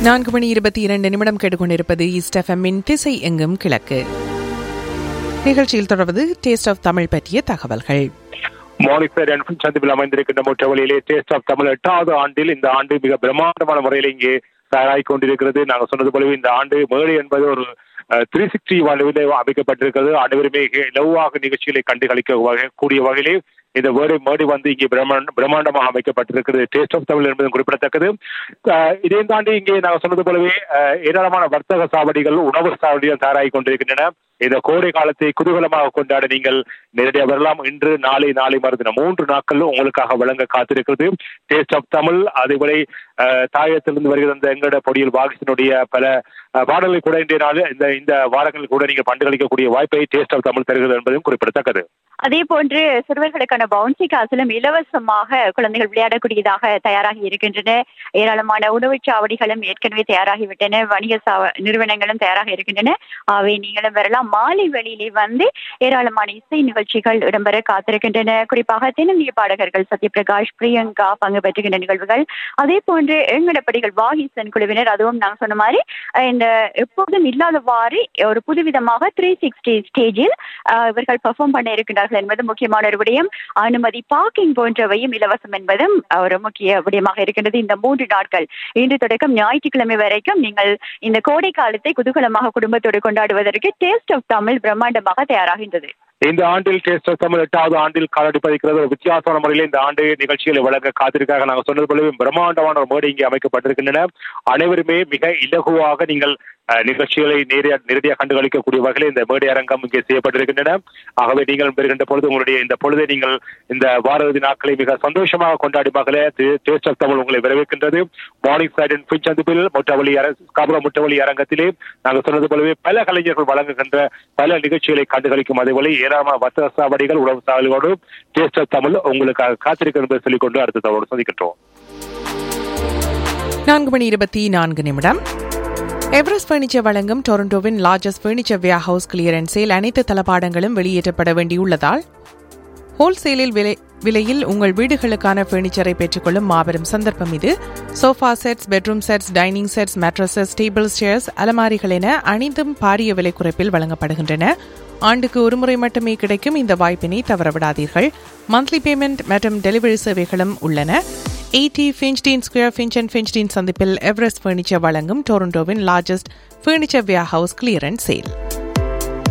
நான்கு மணி இருபத்தி இரண்டு நிமிடம் கேட்டுக்கொண்டிருப்பது ஈஸ்ட் எஃப்எம்மின் திசை எங்கும் கிழக்கு நிகழ்ச்சியில் தொடர்வது டேஸ்ட் ஆஃப் தமிழ் பற்றிய தகவல்கள் மானிஃபேர் அண்ட் சந்திப்பில் அமைந்திருக்கின்ற முற்றவழியிலே டேஸ்ட் ஆஃப் தமிழ் எட்டாவது ஆண்டில் இந்த ஆண்டு மிக பிரம்மாண்டமான முறையில் இங்கே தயாராகி கொண்டிருக்கிறது நாங்கள் சொன்னது போலவே இந்த ஆண்டு மேடை என்பது ஒரு த்ரீ சிக்ஸ்டி வாழ்வில் அமைக்கப்பட்டிருக்கிறது அனைவருமே இலவாக நிகழ்ச்சிகளை கண்டுகளிக்க வகை கூடிய வகையிலே இந்த வேறு மேடை வந்து இங்கே பிரம்மாண்ட பிரம்மாண்டமாக அமைக்கப்பட்டிருக்கிறது டேஸ்ட் ஆஃப் தமிழ் என்பதும் குறிப்பிடத்தக்கது இதை தாண்டி இங்கே நாங்கள் சொன்னது போலவே ஏராளமான வர்த்தக சாவடிகள் உணவு சாவடிகள் தயாராகி கொண்டிருக்கின்றன இந்த கோடை காலத்தை குதூகலமாக கொண்டாட நீங்கள் நேரடியாக வரலாம் இன்று நாளை நாளை மறுதினம் மூன்று நாட்கள் உங்களுக்காக வழங்க காத்திருக்கிறது டேஸ்ட் ஆஃப் தமிழ் அதேபோல தாயத்திலிருந்து வருகிற அந்த எங்களோட பொடியில் வாகிசனுடைய பல பாடல்கள் கூட இன்றைய நாள் இந்த இந்த வாரங்களில் கூட நீங்கள் பண்டுகளிக்கக்கூடிய வாய்ப்பை டேஸ்ட் ஆஃப் தமிழ் தருகிறது என்பதும் குறிப்பிடத்தக்கது அதே போன்று சிறுவர்களுக்கான பவுன்சி காசிலும் இலவசமாக குழந்தைகள் விளையாடக்கூடியதாக தயாராகி இருக்கின்றன ஏராளமான உணவுச் சாவடிகளும் ஏற்கனவே தயாராகிவிட்டன வணிக நிறுவனங்களும் தயாராக இருக்கின்றன அவை நீங்களும் வரலாம் மாலை வெளியிலே வந்து ஏராளமான இசை நிகழ்ச்சிகள் இடம்பெற காத்திருக்கின்றன குறிப்பாக தென்னிந்திய பாடகர்கள் சத்யபிரகாஷ் பிரியங்கா பங்கு பெற்றுகின்ற நிகழ்வுகள் அதே போன்று எங்கடப்படிகள் வாகிசன் குழுவினர் அதுவும் நாங்கள் சொன்ன மாதிரி இந்த எப்போதும் இல்லாதவாறு ஒரு புதுவிதமாக த்ரீ சிக்ஸ்டி ஸ்டேஜில் இவர்கள் பெர்ஃபார்ம் பண்ண இருக்கின்றார்கள் என்பது முக்கியமான ஒரு விடயம் அனுமதி பார்க்கிங் போன்றவையும் இலவசம் என்பதும் ஒரு முக்கிய விடயமாக இருக்கின்றது இந்த மூன்று நாட்கள் இன்று தொடக்கம் ஞாயிற்றுக்கிழமை வரைக்கும் நீங்கள் இந்த கோடை காலத்தை குதூகலமாக குடும்பத்தோடு கொண்டாடுவதற்கு டேஸ்ட் ஆஃப் தமிழ் பிரம்மாண்டமாக தயாராகின்றது இந்த ஆண்டில் டேஸ்ட் ஆஃப் தமிழ் எட்டாவது ஆண்டில் காலடி பதிக்கிறது ஒரு வித்தியாசமான முறையில் இந்த ஆண்டு நிகழ்ச்சிகளை வழங்க காத்திருக்காக நாங்கள் சொன்னது போலவே பிரம்மாண்டமான ஒரு மேடை இங்கே அமைக்கப்பட்டிருக்கின்றன அனைவருமே மிக இலகுவாக நீங்கள் நிகழ்ச்சிகளை நேரடியாக நேரடியாக கண்டுகளிக்கக்கூடிய வகையில் இந்த மேடை அரங்கம் இங்கே செய்யப்பட்டிருக்கின்றன ஆகவே நீங்கள் பெறுகின்ற பொழுது உங்களுடைய இந்த பொழுதை நீங்கள் இந்த வாரதி நாட்களை மிக சந்தோஷமாக கொண்டாடி மகளே டேஸ்ட் ஆஃப் தமிழ் உங்களை வரவேற்கின்றது மார்னிங் சைட் அண்ட் பின் சந்திப்பில் முற்றவழி காபுரம் முற்றவழி அரங்கத்திலே நாங்கள் சொன்னது போலவே பல கலைஞர்கள் வழங்குகின்ற பல நிகழ்ச்சிகளை கண்டுகளிக்கும் அதேபோல ஏராளமான வர்த்தக சாவடிகள் உணவு சாவடிகளோடு டேஸ்ட் ஆஃப் தமிழ் உங்களுக்காக காத்திருக்கிறது என்பதை சொல்லிக்கொண்டு அடுத்த தவறு சந்திக்கின்றோம் நான்கு மணி இருபத்தி நான்கு நிமிடம் எவரெஸ்ட் பர்னிச்சர் வழங்கும் டொரண்டோவின் largest furniture warehouse clearance sale அனைத்து தளபாடங்களும் வெளியேற்றப்பட வேண்டியுள்ளதால் ஹோல்சேலில் விலை விலையில் உங்கள் வீடுகளுக்கான பர்னிச்சரை பெற்றுக்கொள்ளும் மாபெரும் சந்தர்ப்பம் இது sofa sets bedroom sets dining sets mattresses table chairs அலமாரிகள் என அனைத்தும் பாரிய விலை குறைப்பில் வழங்கப்படுகின்றன ஆண்டுக்கு ஒருமுறை மட்டுமே கிடைக்கும் இந்த வாய்ப்பினை தவறவிடாதீர்கள் மந்த்லி பேமெண்ட் மற்றும் டெலிவரி சேவைகளும் உள்ளன eighty Finchdene square Finch and Finchdene சந்திப்பில் எவரெஸ்ட் பர்னிச்சர் வழங்கும் டொரண்டோவின் largest furniture warehouse clearance sale